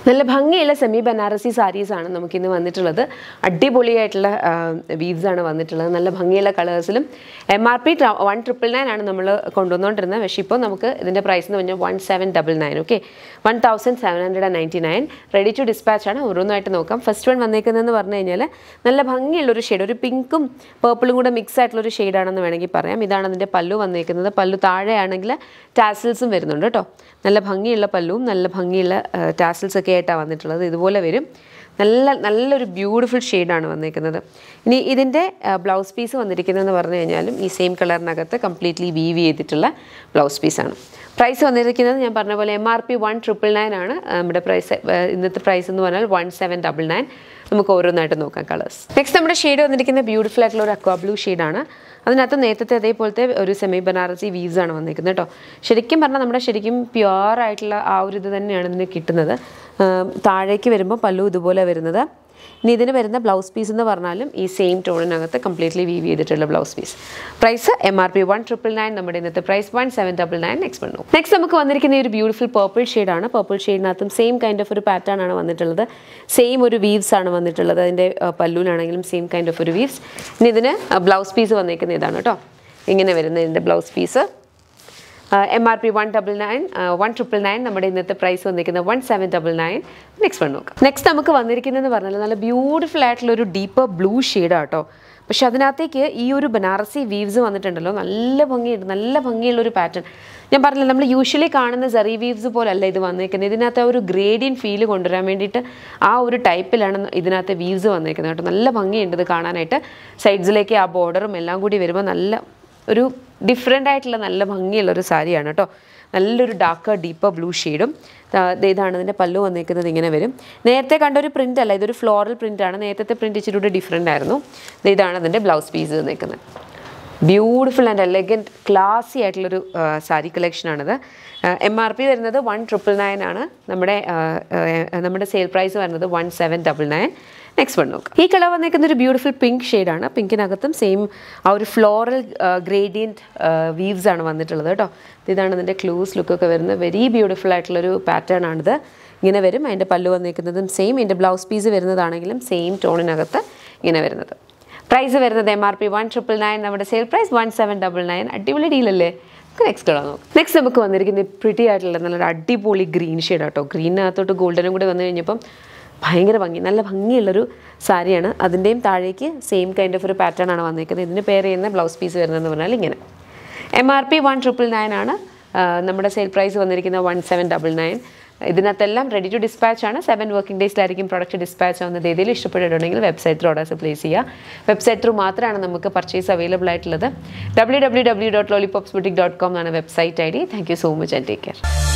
നല്ല ഭംഗിയുള്ള സെമി ബനാറസി സാരീസ് ആണ് നമുക്കിന്ന് വന്നിട്ടുള്ളത് അടിപൊളിയായിട്ടുള്ള വീവ്സ് ആണ് വന്നിട്ടുള്ളത് നല്ല ഭംഗിയുള്ള കളേഴ്സിലും M R P one triple nine ആണ് നമ്മൾ കൊണ്ടുവന്നുകൊണ്ടിരുന്നത് പക്ഷേ ഇപ്പോൾ നമുക്ക് ഇതിൻ്റെ പ്രൈസ് എന്ന് പറഞ്ഞാൽ one seven double nine okay one thousand seven hundred and ninety nine ready to dispatch ആണ് ഓരോന്നായിട്ട് നോക്കാം ഫസ്റ്റ് വൺ വന്നേക്കുന്നതെന്ന് പറഞ്ഞു കഴിഞ്ഞാൽ നല്ല ഭംഗിയുള്ളൊരു ഷെയ്ഡ് ഒരു പിങ്കും പേർപ്പിളും കൂടെ മിക്സ് ആയിട്ടുള്ളൊരു ഷെയ്ഡാണെന്ന് വേണമെങ്കിൽ പറയാം ഇതാണ് അതിൻ്റെ പല്ലു വന്നേക്കുന്നത് പല്ലു താഴെയാണെങ്കിൽ ടാസിൽസും വരുന്നുണ്ട് കേട്ടോ നല്ല ഭംഗിയുള്ള പല്ലുവും നല്ല ഭംഗിയുള്ള ടാസിൽസ് ഒക്കെ ആയിട്ടാണ് വന്നിട്ടുള്ളത് ഇതുപോലെ വരും നല്ല നല്ലൊരു ബ്യൂട്ടിഫുൾ ഷെയ്ഡാണ് വന്നിരിക്കുന്നത് ഇനി ഇതിൻ്റെ ബ്ലൗസ് പീസ് വന്നിരിക്കുന്നതെന്ന് പറഞ്ഞു കഴിഞ്ഞാലും ഈ സെയിം കളറിനകത്ത് കംപ്ലീറ്റ്ലി വീവ് ചെയ്തിട്ടുള്ള ബ്ലൗസ് പീസാണ് പ്രൈസ് വന്നിരിക്കുന്നത് ഞാൻ പറഞ്ഞ പോലെ M R P one triple nine ആണ് നമ്മുടെ പ്രൈസ് ഇന്നത്തെ പ്രൈസ് എന്ന് പറഞ്ഞാൽ വൺ സെവൻ ഡബിൾ നയൻ നമുക്ക് ഓരോന്നായിട്ട് നോക്കാം കളേഴ്സ് നെക്സ്റ്റ് നമ്മുടെ ഷെയ്ഡ് വന്നിരിക്കുന്ന ബ്യൂട്ടിഫുൾ ആയിട്ടുള്ള ഒരു അക്വാ ബ്ലൂ ഷെയ്ഡാണ് അതിനകത്ത് നേരത്തെ അതേപോലത്തെ ഒരു സെമി ബനാറസി വീവ്സ് ആണ് വന്നിരിക്കുന്നത് കേട്ടോ ശരിക്കും പറഞ്ഞാൽ നമ്മുടെ ശരിക്കും പ്യുവർ ആയിട്ടുള്ള ആ ഒരു ഇത് തന്നെയാണ് ഇതിന് കിട്ടുന്നത് താഴേക്ക് വരുമ്പോൾ പല്ലു ഇതുപോലെ വരുന്നത് ഇനി ഇതിന് വരുന്ന ബ്ലൗസ് പീസ് എന്ന് പറഞ്ഞാലും ഈ സെയിം ടോണിനകത്ത് കംപ്ലീറ്റ്ലി വീവ് ചെയ്തിട്ടുള്ള blouse piece price M R P one triple nine നമ്മുടെ ഇന്നത്തെ price one seven double nine next one next നമുക്ക് വന്നിരിക്കുന്ന ഈ ഒരു ബ്യൂട്ടിഫുൾ പേർപ്പിൾ ഷെയ്ഡാണ് പേർപ്പിൾ ഷെയ്ഡിനകത്തും സെയിം കൈൻഡ് ഓഫ് ഒരു പാറ്റേൺ ആണ് വന്നിട്ടുള്ളത് സെയിം ഒരു വീവ്സ് ആണ് വന്നിട്ടുള്ളത് അതിൻ്റെ പല്ലൂലാണെങ്കിലും സെയിം കൈൻഡ് ഓഫ് ഒരു വീവ്സ് ഇനി ഇതിന് ബ്ലൗസ് പീസ് വന്നിരിക്കുന്ന ഇതാണ് കേട്ടോ ഇങ്ങനെ വരുന്ന ഇതിൻ്റെ blouse piece M R P one double nine one triple nine നമ്മുടെ ഇന്നത്തെ പ്രൈസ് വന്നിരിക്കുന്നത് one seven double nine next one നോക്കാം നെക്സ്റ്റ് നമുക്ക് വന്നിരിക്കുന്നതെന്ന് പറഞ്ഞാൽ നല്ല ബ്യൂട്ടിഫുൾ ആയിട്ടുള്ള ഒരു ഡീപ്പർ ബ്ലൂ ഷെയ്ഡാണ് കേട്ടോ പക്ഷെ അതിനകത്തേക്ക് ഈ ഒരു ബനാറസി വീവ്സ് വന്നിട്ടുണ്ടല്ലോ നല്ല ഭംഗിയുണ്ട് നല്ല ഭംഗിയുള്ള ഒരു പാറ്റേൺ ഞാൻ പറഞ്ഞില്ല നമ്മൾ യൂഷ്വലി കാണുന്ന സെറി വീവ്സ് പോലല്ല ഇത് വന്നേക്കുന്നത് ഇതിനകത്ത് ആ ഒരു ഗ്രേഡിയൻ ഫീൽ കൊണ്ടുവരാൻ വേണ്ടിയിട്ട് ആ ഒരു ടൈപ്പിലാണ് ഇതിനകത്ത് വീവ്സ് വന്നേക്കുന്നത് കേട്ടോ നല്ല ഭംഗിയുണ്ട് ഇത് കാണാനായിട്ട് സൈഡ്സിലേക്ക് ആ ബോർഡറും എല്ലാം കൂടി വരുമ്പോൾ നല്ല ഒരു ഡിഫറെൻ്റ് ആയിട്ടുള്ള നല്ല ഭംഗിയുള്ള ഒരു സാരിയാണ് കേട്ടോ നല്ലൊരു ഡാർക്ക് ഡീപ്പർ ബ്ലൂ ഷെയ്ഡും ഇതാണ് ഇതിൻ്റെ പല്ലു വന്നിരിക്കുന്നത് ഇങ്ങനെ വരും നേരത്തെ കണ്ട ഒരു പ്രിൻ്റ് അല്ല ഇതൊരു ഫ്ലോറൽ പ്രിൻ്റ് ആണ് നേരത്തെ പ്രിൻ്റ് ഇച്ചിരി കൂടി ഡിഫറെൻ്റ് ആയിരുന്നു ഇതാണ് അതിൻ്റെ ബ്ലൗസ് പീസ് നിൽക്കുന്നത് ബ്യൂട്ടിഫുൾ ആൻഡ് എലഗൻറ്റ് ക്ലാസി ആയിട്ടുള്ളൊരു സാരി കളക്ഷനാണിത് എം ആർ പി വരുന്നത് വൺ ട്രിപ്പിൾ നയൻ ആണ് നമ്മുടെ നമ്മുടെ സെയിൽ പ്രൈസ് വരുന്നത് one seven double nine next one നോക്കാം ഈ കളർ വന്നേക്കുന്ന ഒരു ബ്യൂട്ടിഫുൾ പിങ്ക് ഷെയ്ഡാണ് പിങ്കിനകത്തും സെയിം ആ ഒരു ഫ്ലോറൽ ഗ്രേഡിയൻറ്റ് വീവ്സ് ആണ് വന്നിട്ടുള്ളത് കേട്ടോ ഇതാണ് ഇതിൻ്റെ ക്ലൂസ് ലുക്കൊക്കെ വരുന്നത് വെരി ബ്യൂട്ടിഫുൾ ആയിട്ടുള്ളൊരു പാറ്റേൺ ആണിത് ഇങ്ങനെ വരും അതിൻ്റെ പല്ലു വന്നിരിക്കുന്നതും സെയിം ഇതിൻ്റെ ബ്ലൗസ് പീസ് വരുന്നതാണെങ്കിലും സെയിം ടോണിനകത്ത് ഇങ്ങനെ വരുന്നത് പ്രൈസ് വരുന്നത് M R P one triple nine നമ്മുടെ sale price one seven double nine അടിപൊളി ഡീലല്ലേ നെക്സ്റ്റ് കളർ നോക്കാം നെക്സ്റ്റ് നമുക്ക് വന്നിരിക്കുന്നത് പ്രിറ്റി ആയിട്ടുള്ള നല്ലൊരു അടിപൊളി ഗ്രീൻ ഷെയ്ഡ് കേട്ടോ ഗ്രീനകത്തോട്ട് ഗോൾഡനും കൂടി വന്നു കഴിഞ്ഞപ്പം ഭയങ്കര ഭംഗി നല്ല ഭംഗിയുള്ളൊരു സാരിയാണ് അതിൻ്റെയും താഴേക്ക് സെയിം കൈൻഡ് ഓഫ് ഒരു പാറ്റേൺ ആണ് വന്നിരിക്കുന്നത് ഇതിന് പേര് ചെയ്യുന്ന ബ്ലൗസ് പീസ് വരുന്നതെന്ന് പറഞ്ഞാൽ ഇങ്ങനെ M R P one triple nine ആണ് നമ്മുടെ സെയിൽ പ്രൈസ് വന്നിരിക്കുന്നത് വൺ സെവൻ ഡബിൾ നയൻ ഇതിനകത്തെല്ലാം റെഡി ടു ഡിസ്പാച്ച് ആണ് സെവൻ വർക്കിംഗ് ഡേയ്സിലായിരിക്കും പ്രൊഡക്റ്റ് ഡിസ്പാച്ച് ആവുന്നത് ഏതെങ്കിലും ഇഷ്ടപ്പെട്ടിട്ടുണ്ടെങ്കിൽ വെബ്സൈറ്റിൽ ഓർഡേഴ്സ് പ്ലേസ് ചെയ്യുക വെബ്സൈറ്റ് ത്രൂ മാത്രമാണ് നമുക്ക് പർച്ചേസ് അവൈലബിൾ ആയിട്ടുള്ളത് W W W dot lollipops boutique dot com എന്നാണ് website I D thank you so much and take care